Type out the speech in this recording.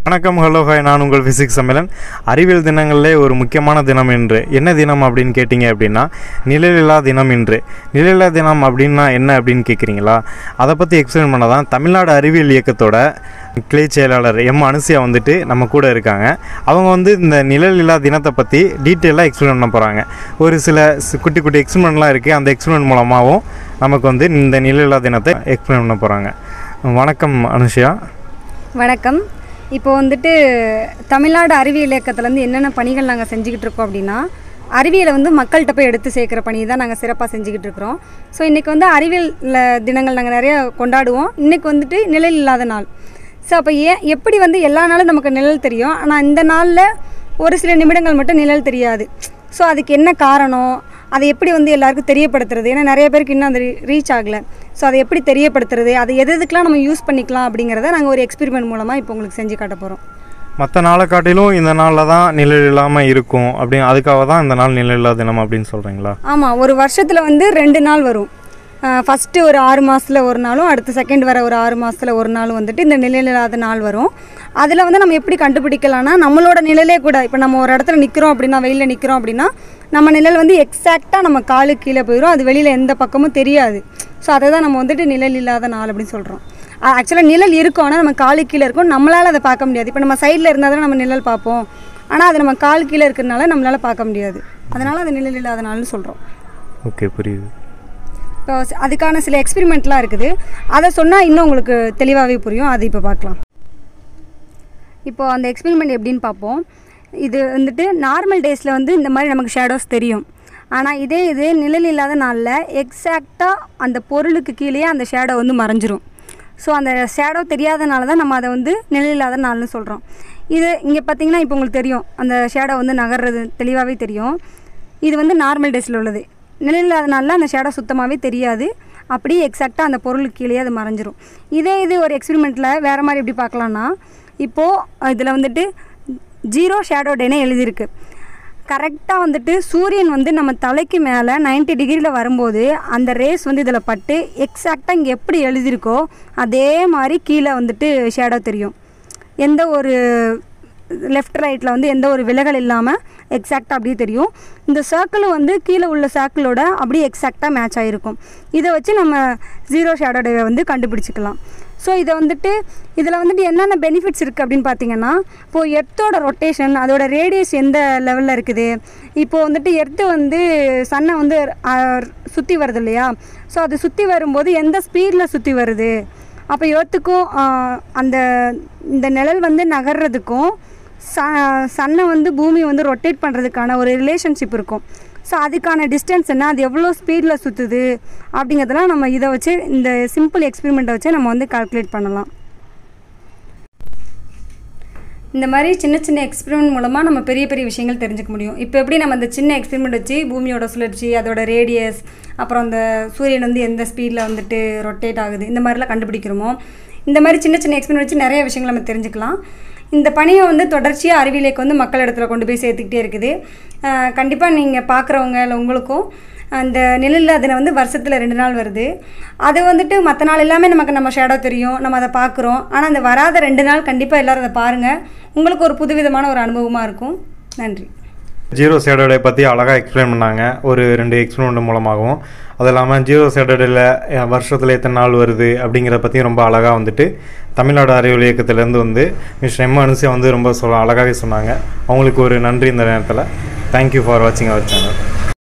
வணக்கம் hello hi நான் உங்கள் ஃபிசிக்ஸ் சம்மேளன் அறிவியல் தினங்களிலே ஒரு முக்கியமான தினம் இன்று என்ன தினம் அப்படின்னு கேட்டிங்க அப்படின்னா நிழலில்லா தினம் இன்று நிழலில்லா தினம் அப்படின்னா என்ன அப்படின்னு கேட்குறீங்களா அதை பற்றி எக்ஸ்பிளைன் பண்ண தான் தமிழ்நாடு அறிவியல் இயக்கத்தோட கிளை செயலாளர் எம் அனுசியா வந்துட்டு நம்ம கூட இருக்காங்க அவங்க வந்து இந்த நிழலில்லா தினத்தை பற்றி டீட்டெயிலாக எக்ஸ்பிளைன் பண்ண போகிறாங்க ஒரு சில சி- குட்டி குட்டி எக்ஸ்பிளைன்லாம் இருக்குது அந்த எக்ஸ்பிளைன் மூலமாகவும் நமக்கு வந்து இந்த நிழலில்லா தினத்தை எக்ஸ்பிளைன் பண்ண போகிறாங்க வணக்கம் அனுஷியா வணக்கம் இப்போ வந்துட்டு தமிழ்நாடு அறிவியல் இயக்கத்துலேருந்து என்னென்ன பணிகள் நாங்கள் செஞ்சுக்கிட்டு இருக்கோம் அப்படின்னா அறிவியலை வந்து மக்கள்கிட்ட போய் எடுத்து சேர்க்குற பணி தான் நாங்கள் சிறப்பாக செஞ்சுக்கிட்டு இருக்கிறோம் ஸோ இன்றைக்கி வந்து அறிவியல் ல- தினங்கள் நாங்கள் நிறைய கொண்டாடுவோம் இன்றைக்கி வந்துட்டு நிழல் இல்லாத நாள் ஸோ அப்போ ஏன் எப்படி வந்து எல்லா நாளும் நமக்கு நிழல் தெரியும் ஆனால் இந்த நாளில் ஒரு சில நிமிடங்கள் மட்டும் நிழல் தெரியாது ஸோ அதுக்கு என்ன காரணம் அதை எப்படி வந்து எல்லாருக்கும் தெரியப்படுத்துறது ஏன்னா நிறைய பேருக்கு இன்னும் அந்த ரீச் ஆகலை ஸோ அதை எப்படி தெரியப்படுத்துறது அதை எது எதுக்கெலாம் நம்ம யூஸ் பண்ணிக்கலாம் அப்படிங்கிறத நாங்கள் ஒரு எக்ஸ்பெரிமெண்ட் மூலமாக இப்போ உங்களுக்கு செஞ்சு காட்ட போகிறோம் மற்ற நாளை காட்டிலும் இந்த நாளில் தான் நிழல் இல்லாமல் இருக்கும் அப்படி அதுக்காக தான் இந்த நாள் நிழல் இல்லா தினம் அப்படின்னு சொல்கிறீங்களா ஆமாம் ஒரு வருஷத்தில் வந்து ரெண்டு நாள் வரும் ஃபஸ்ட்டு ஒரு ஆறு மாதத்தில் ஒரு நாளும் அடுத்து செகண்ட் வர ஒரு ஆறு மாதத்தில் ஒரு நாளும் வந்துட்டு இந்த நிழல் இல்லாத நாள் வரும் அதில் வந்து நம்ம எப்படி கண்டுபிடிக்கலாம்னா நம்மளோட நிழலே கூட இப்போ நம்ம ஒரு இடத்துல நிற்கிறோம் அப்படின்னா வெயிலில் நிற்கிறோம் அப்படின்னா நம்ம நிழல் வந்து எக்ஸாக்டாக நம்ம காலு கீழே போயிடும் அது வெளியில் எந்த பக்கமும் தெரியாது ஸோ அதை தான் நம்ம வந்துட்டு நிழல் இல்லாத நாள் அப்படின்னு சொல்கிறோம் ஆக்சுவலாக நிழல் இருக்கும் ஆனால் நம்ம காலு கீழே இருக்கும் நம்மளால் அதை பார்க்க முடியாது இப்போ நம்ம சைடில் இருந்தால் தான் நம்ம நிழல் பார்ப்போம் ஆனால் அது நம்ம கால் கீழே இருக்கிறதுனால நம்மளால் பார்க்க முடியாது அதனால் அது நிழல் இல்லாத நாள்னு சொல்கிறோம் ஓகே புரியுது இப்போ ஸ்- அதுக்கான சில எக்ஸ்பெரிமெண்ட்லாம் இருக்குது அதை சொன்னால் இன்னும் உங்களுக்கு தெளிவாகவே புரியும் அது இப்போ பார்க்கலாம் இப்போ அந்த எக்ஸ்பெரிமெண்ட் எப்படின்னு பார்ப்போம் இது வந்துட்டு நார்மல் டேஸில் வந்து இந்த மாதிரி நமக்கு ஷேடோஸ் தெரியும் ஆனால் இதே இது நிழல் இல்லாத நாளில் எக்ஸாக்டாக அந்த பொருளுக்கு கீழேயே அந்த ஷேடோ வந்து மறைஞ்சிரும் ஸோ அந்த ஷேடோ தெரியாதனால தான் நம்ம அதை வந்து நிழல் இல்லாத நாள்னு சொல்கிறோம் இது இங்கே பார்த்தீங்கன்னா இப்போ உங்களுக்கு தெரியும் அந்த ஷேடோ வந்து நகர்றது தெளிவாகவே தெரியும் இது வந்து நார்மல் டேஸில் உள்ளது நிழல் இல்லாத நாளில் அந்த ஷேடோ சுத்தமாகவே தெரியாது அப்படியே எக்ஸாக்டாக அந்த பொருளுக்கு கீழேயே அது மறைஞ்சிரும் இதே இது ஒரு எக்ஸ்பெரிமெண்ட்டில் வேறு மாதிரி எப்படி பார்க்கலான்னா இப்போது இதில் வந்துட்டு ஜீரோ ஷேடோ டேனே எழுதியிருக்கு கரெக்டாக வந்துட்டு சூரியன் வந்து நம்ம தலைக்கு மேலே 90 டிகிரியில் வரும்போது அந்த ரேஸ் வந்து இதில் பட்டு எக்ஸாக்டாக இங்கே எப்படி எழுதியிருக்கோ அதே மாதிரி கீழே வந்துட்டு ஷேடோ தெரியும் எந்த ஒரு லெஃப்ட் ரைட்டில் வந்து எந்த ஒரு விலகல் இல்லாமல் எக்ஸாக்டாக அப்படியே தெரியும் இந்த சர்க்கிள் வந்து கீழே உள்ள சர்க்கிளோட அப்படியே எக்ஸாக்டாக மேட்ச் ஆகிருக்கும் இதை வச்சு நம்ம ஜீரோ ஷேடோ டேவை வந்து கண்டுபிடிச்சிக்கலாம் ஸோ இதை வந்துட்டு இதில் வந்துட்டு என்னென்ன பெனிஃபிட்ஸ் இருக்குது அப்படின்னு பார்த்தீங்கன்னா இப்போது எர்த்தோட ரொட்டேஷன் அதோட ரேடியஸ் எந்த லெவலில் இருக்குது இப்போது வந்துட்டு எர்த்து வந்து சன்னை வந்து சுற்றி வருது இல்லையா ஸோ அது சுற்றி வரும்போது எந்த ஸ்பீடில் சுற்றி வருது அப்போ எர்த்துக்கும் அந்த இந்த நிழல் வந்து நகர்றதுக்கும் ச சன்னை வந்து பூமி வந்து ரொட்டேட் பண்ணுறதுக்கான ஒரு ரிலேஷன்ஷிப் இருக்கும் ஸோ அதுக்கான டிஸ்டன்ஸ் என்ன அது எவ்வளோ ஸ்பீடில் சுற்றுது அப்படிங்கிறதெல்லாம் நம்ம இதை வச்சு இந்த சிம்பிள் எக்ஸ்பெரிமெண்ட்டை வச்சு நம்ம வந்து கால்குலேட் பண்ணலாம் இந்த மாதிரி சின்ன சின்ன எக்ஸ்பெரிமெண்ட் மூலமாக நம்ம பெரிய பெரிய விஷயங்கள் தெரிஞ்சுக்க முடியும் இப்போ எப்படி நம்ம அந்த சின்ன எக்ஸ்பெரிமெண்ட் வச்சு பூமியோட சுழற்சி அதோட ரேடியஸ் அப்புறம் அந்த சூரியன் வந்து எந்த ஸ்பீடில் வந்துட்டு ரொட்டேட் ஆகுது இந்த மாதிரிலாம் கண்டுபிடிக்கிறோமோ இந்த மாதிரி சின்ன சின்ன எக்ஸ்பெரிமெண்ட் வச்சு நிறைய விஷயங்கள் நம்ம தெரிஞ்சுக்கலாம் இந்த பணியை வந்து தொடர்ச்சியாக அறிவியலுக்கு வந்து மக்கள் இடத்துல கொண்டு போய் சேர்த்துக்கிட்டே இருக்குது கண்டிப்பாக நீங்கள் பார்க்குறவங்க இல்லை உங்களுக்கும் அந்த நிழல் தினம் வந்து வருஷத்தில் ரெண்டு நாள் வருது அது வந்துட்டு மற்ற நாள் எல்லாமே நமக்கு நம்ம ஷேடோ தெரியும் நம்ம அதை பார்க்குறோம் ஆனால் அந்த வராத ரெண்டு நாள் கண்டிப்பாக எல்லோரும் அதை பாருங்கள் உங்களுக்கு ஒரு புதுவிதமான ஒரு அனுபவமாக இருக்கும் நன்றி ஜீரோ சேடோடை பற்றி அழகாக எக்ஸ்பிளைன் பண்ணாங்க ஒரு ரெண்டு எக்ஸ்பிளைன் மூலமாகவும் அது இல்லாமல் ஜீரோ சேடோடையில் வருஷத்தில் எத்தனை நாள் வருது அப்படிங்கிறத பற்றியும் ரொம்ப அழகாக வந்துட்டு தமிழ்நாடு அறிவியல் இயக்கத்திலேருந்து வந்து மிஸ்டர் எம் அனுசியா வந்து ரொம்ப சொல்ல அழகாகவே சொன்னாங்க அவங்களுக்கு ஒரு நன்றி இந்த நேரத்தில் தேங்க்யூ ஃபார் வாட்சிங் அவர் சேனல்